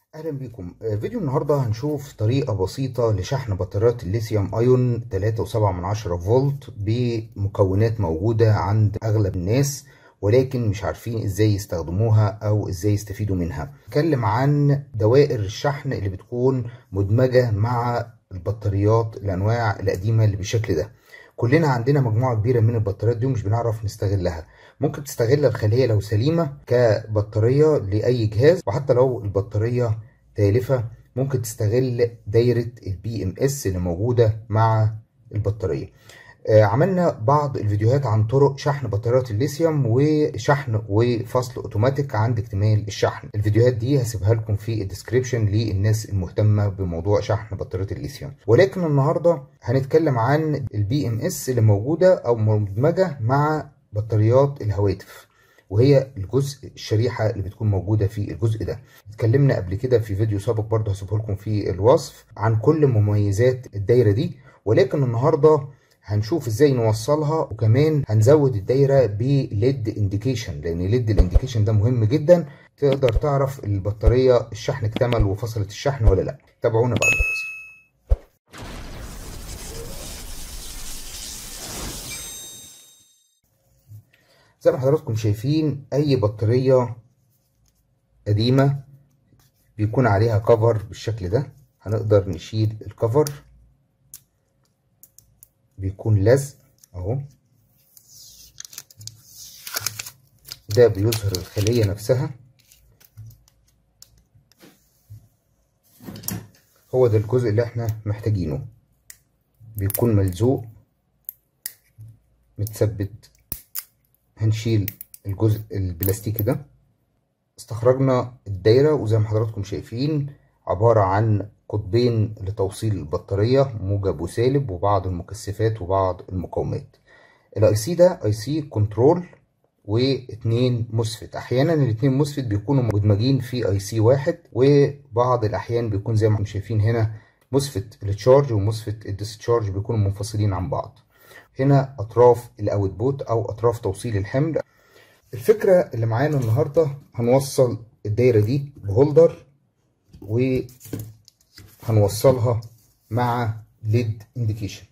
اهلا بيكم آه، فيديو النهارده هنشوف طريقه بسيطه لشحن بطاريات الليثيوم ايون 3.7 فولت بمكونات موجوده عند اغلب الناس ولكن مش عارفين ازاي يستخدموها او ازاي يستفيدوا منها نتكلم عن دوائر الشحن اللي بتكون مدمجه مع البطاريات الانواع القديمه اللي بالشكل ده كلنا عندنا مجموعه كبيره من البطاريات دي ومش بنعرف نستغلها ممكن تستغل الخليه لو سليمه كبطاريه لاي جهاز وحتى لو البطاريه تالفه ممكن تستغل دايره البي ام اس اللي موجوده مع البطاريه آه، عملنا بعض الفيديوهات عن طرق شحن بطاريات الليثيوم وشحن وفصل اوتوماتيك عند اكتمال الشحن الفيديوهات دي هسيبها لكم في الديسكريبشن للناس المهتمه بموضوع شحن بطاريات الليثيوم ولكن النهارده هنتكلم عن البي ام اس اللي موجوده او مدمجه مع بطاريات الهواتف وهي الجزء الشريحة اللي بتكون موجودة في الجزء ده اتكلمنا قبل كده في فيديو سابق برضه هسيبه لكم في الوصف عن كل مميزات الدايرة دي ولكن النهاردة هنشوف ازاي نوصلها وكمان هنزود الدايرة بليد انديكيشن لان ليد الانديكيشن ده مهم جدا تقدر تعرف البطارية الشحن اكتمل وفصلت الشحن ولا لا تابعونا بعد الفاصل زي ما حضراتكم شايفين اي بطارية قديمة بيكون عليها كفر بالشكل ده هنقدر نشيل الكفر بيكون لزق اهو ده بيظهر الخلية نفسها هو ده الجزء اللي احنا محتاجينه بيكون ملزوق متثبت هنشيل الجزء البلاستيكي ده استخرجنا الدايرة وزي ما حضراتكم شايفين عبارة عن قطبين لتوصيل البطارية موجب وسالب وبعض المكثفات وبعض المقاومات الاي سي ده اي سي كنترول واتنين مسفت احيانا الاتنين مسفت بيكونوا مدمجين في اي سي واحد وبعض الاحيان بيكون زي ما احنا شايفين هنا مسفت التشارج ومسفت الديسشارج بيكونوا منفصلين عن بعض هنا اطراف الاوتبوت او اطراف توصيل الحمل الفكره اللي معانا النهارده هنوصل الدايره دي بهولدر وهنوصلها مع ليد انديكيشن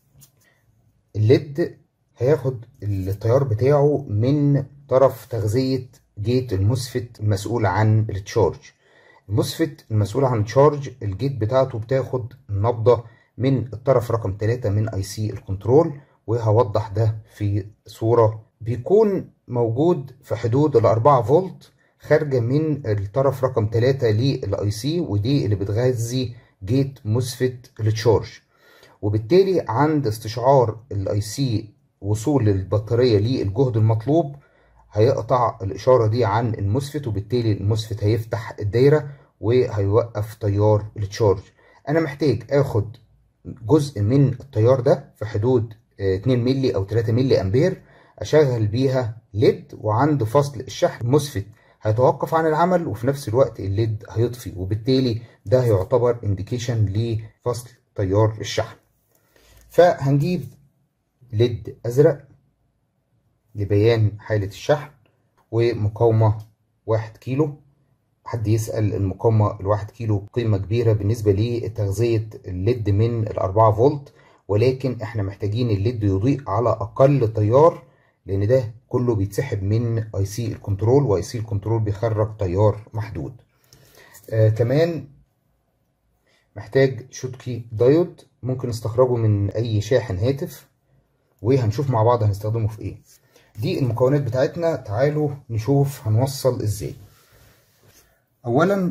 الليد هياخد التيار بتاعه من طرف تغذيه جيت المسفت المسؤول عن التشارج المسفت المسؤول عن التشارج الجيت بتاعته بتاخد النبضه من الطرف رقم 3 من اي سي الكنترول وهوضح ده في صورة بيكون موجود في حدود ال 4 فولت خارجة من الطرف رقم 3 للاي سي ودي اللي بتغذي جيت مسفت التشارج وبالتالي عند استشعار الاي سي وصول للبطارية للجهد المطلوب هيقطع الإشارة دي عن المسفت وبالتالي المسفت هيفتح الدايرة وهيوقف تيار التشارج أنا محتاج آخد جزء من التيار ده في حدود 2 ملي او 3 ملي امبير اشغل بيها ليد وعند فصل الشحن مسفت هيتوقف عن العمل وفي نفس الوقت الليد هيطفي وبالتالي ده هيعتبر انديكيشن لفصل تيار الشحن فهنجيب ليد ازرق لبيان حالة الشحن ومقاومة واحد كيلو حد يسأل المقاومة الواحد كيلو قيمة كبيرة بالنسبة لتغذية الليد من الأربعة فولت ولكن احنا محتاجين الليد يضيء على اقل تيار لان ده كله بيتسحب من اي سي الكنترول واي سي الكنترول بيخرج تيار محدود آه كمان محتاج شوتكي دايود ممكن نستخرجه من اي شاحن هاتف وهنشوف مع بعض هنستخدمه في ايه دي المكونات بتاعتنا تعالوا نشوف هنوصل ازاي اولا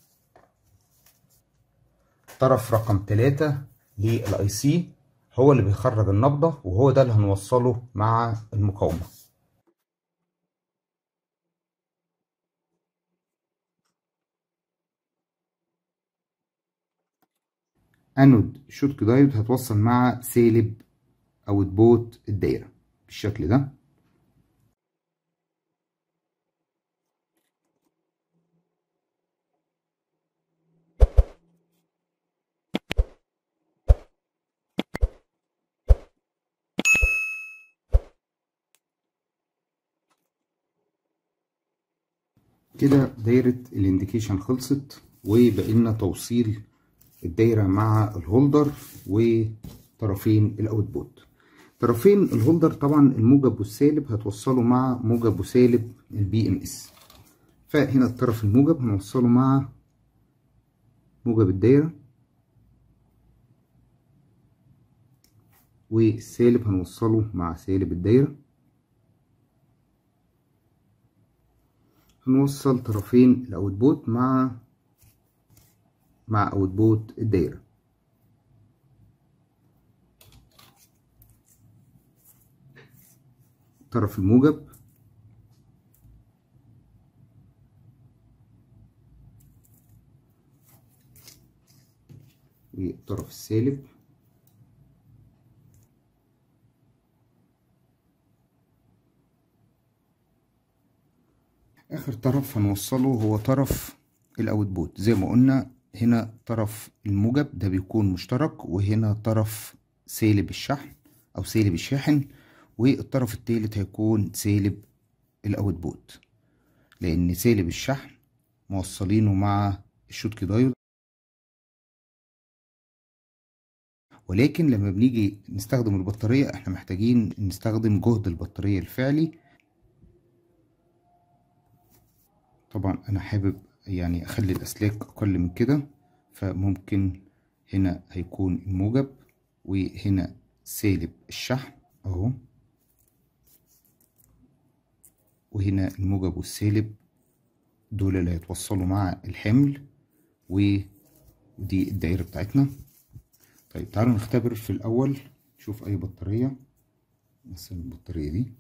طرف رقم 3 للاي سي هو اللي بيخرج النبضة وهو ده اللي هنوصله مع المقاومة انود شوتك دايود هتوصل مع سالب او بوت الدايرة بالشكل ده كده دايرة الانديكيشن خلصت وبقينا توصيل الدايرة مع الهولدر وطرفين الاوتبوت طرفين الهولدر طبعا الموجب والسالب هتوصله مع موجب وسالب البي ام اس فهنا الطرف الموجب هنوصله مع موجب الدايرة والسالب هنوصله مع سالب الدايرة هنوصل طرفين الاوتبوت مع مع اوتبوت الدايرة الطرف الموجب والطرف السالب اخر طرف هنوصله هو طرف الاوتبوت زي ما قلنا هنا طرف الموجب ده بيكون مشترك وهنا طرف سالب الشحن او سالب الشاحن والطرف التالت هيكون سالب الاوتبوت لان سالب الشحن موصلينه مع الشوتكي دايود ولكن لما بنيجي نستخدم البطارية احنا محتاجين نستخدم جهد البطارية الفعلي طبعا انا حابب يعني اخلي الاسلاك اقل من كده فممكن هنا هيكون الموجب وهنا سالب الشحن اهو وهنا الموجب والسالب دول اللي هيتوصلوا مع الحمل ودي الدائرة بتاعتنا طيب تعالوا نختبر في الأول نشوف أي بطارية مثلا البطارية دي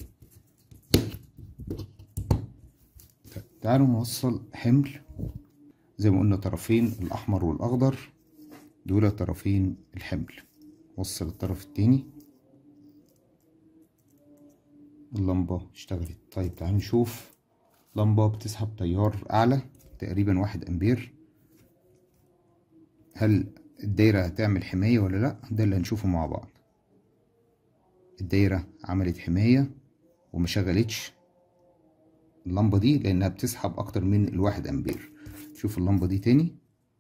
طيب تعالوا نوصل حمل زي ما قلنا طرفين الأحمر والأخضر دول طرفين الحمل وصل الطرف التاني اللمبة اشتغلت طيب تعالوا نشوف لمبة بتسحب تيار أعلى تقريبا واحد أمبير هل الدايرة هتعمل حماية ولا لأ ده اللي هنشوفه مع بعض الدايرة عملت حماية وما شغلتش اللمبة دي لأنها بتسحب أكتر من الواحد أمبير شوف اللمبة دي تاني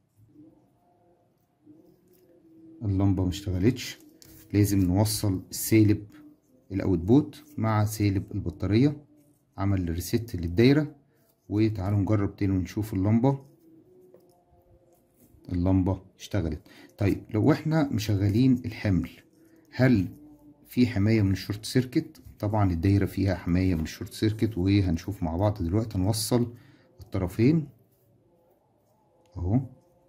اللمبة مشتغلتش لازم نوصل السالب الاوتبوت مع سالب البطارية عمل ريست للدايرة وتعالوا نجرب تاني ونشوف اللمبة اللمبة اشتغلت طيب لو احنا مشغلين الحمل هل في حماية من الشورت سيركت طبعا الدايرة فيها حماية من الشورت سيركت وهنشوف مع بعض دلوقتي هنوصل الطرفين اهو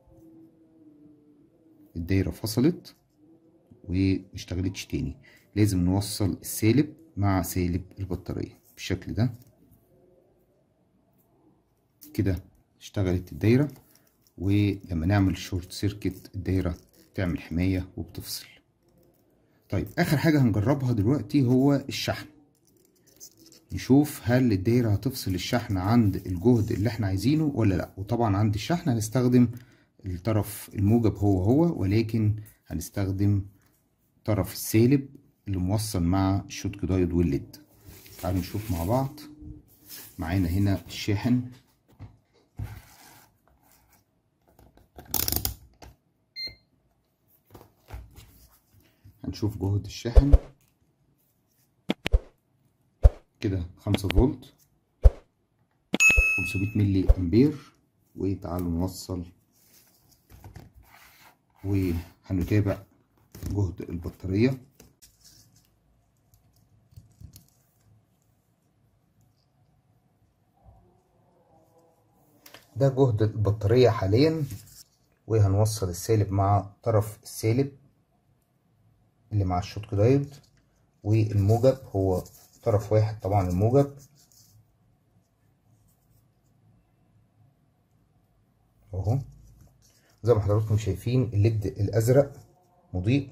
الدايرة فصلت ومشتغلتش تاني لازم نوصل السالب مع سالب البطارية بالشكل ده كده اشتغلت الدايرة ولما نعمل شورت سيركت الدايرة تعمل حماية وبتفصل طيب اخر حاجة هنجربها دلوقتي هو الشحن نشوف هل الدايرة هتفصل الشحن عند الجهد اللي احنا عايزينه ولا لا وطبعا عند الشحن هنستخدم الطرف الموجب هو هو ولكن هنستخدم طرف السالب اللي موصل مع الشوتك دايود والليد تعالوا نشوف مع بعض معانا هنا الشاحن هنشوف جهد الشاحن كده خمسة فولت خمسمية ملي امبير وتعالوا نوصل وهنتابع جهد البطارية ده جهد البطارية حاليا وهنوصل السالب مع طرف السالب اللي مع الشوتك دايود والموجب هو طرف واحد طبعا الموجب اهو زي ما حضراتكم شايفين الليد الازرق مضيء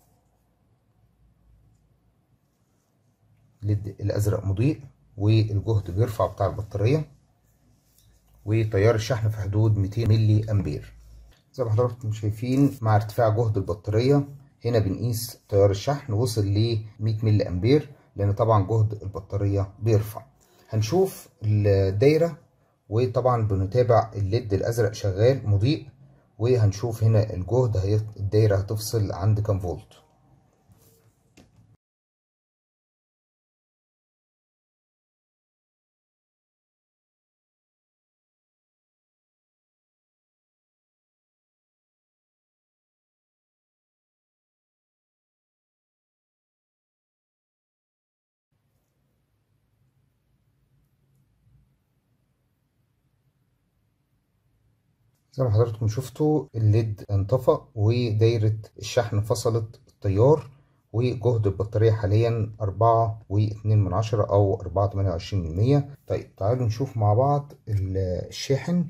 الليد الازرق مضيء والجهد بيرفع بتاع البطاريه وتيار الشحن في حدود 200 ملي امبير زي ما حضراتكم شايفين مع ارتفاع جهد البطاريه هنا بنقيس تيار الشحن وصل ل 100 ملي امبير لان طبعا جهد البطاريه بيرفع هنشوف الدايره وطبعا بنتابع الليد الازرق شغال مضيء وهنشوف هنا الجهد هي الدايره هتفصل عند كام فولت زي ما حضراتكم شفتوا الليد انطفأ ودايرة الشحن فصلت التيار وجهد البطارية حاليا أربعة واتنين من عشرة أو أربعة تمانية وعشرين من مية طيب تعالوا نشوف مع بعض الشاحن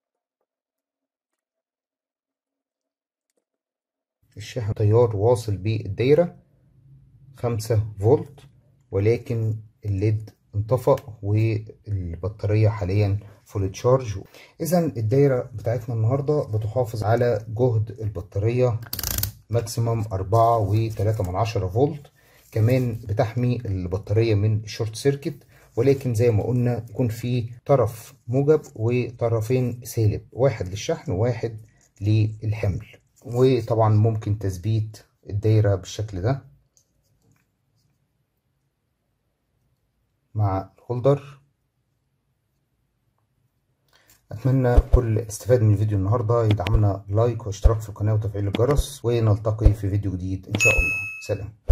الشاحن تيار واصل بالدايرة خمسة فولت ولكن الليد انطفأ والبطارية حاليا فول تشارج اذا الدايرة بتاعتنا النهاردة بتحافظ على جهد البطارية ماكسيمم أربعة وتلاتة من عشرة فولت كمان بتحمي البطارية من الشورت سيركت ولكن زي ما قلنا يكون في طرف موجب وطرفين سالب واحد للشحن وواحد للحمل وطبعا ممكن تثبيت الدايرة بالشكل ده مع الهولدر اتمنى كل استفاد من الفيديو النهارده يدعمنا لايك واشتراك في القناه وتفعيل الجرس ونلتقي في فيديو جديد ان شاء الله سلام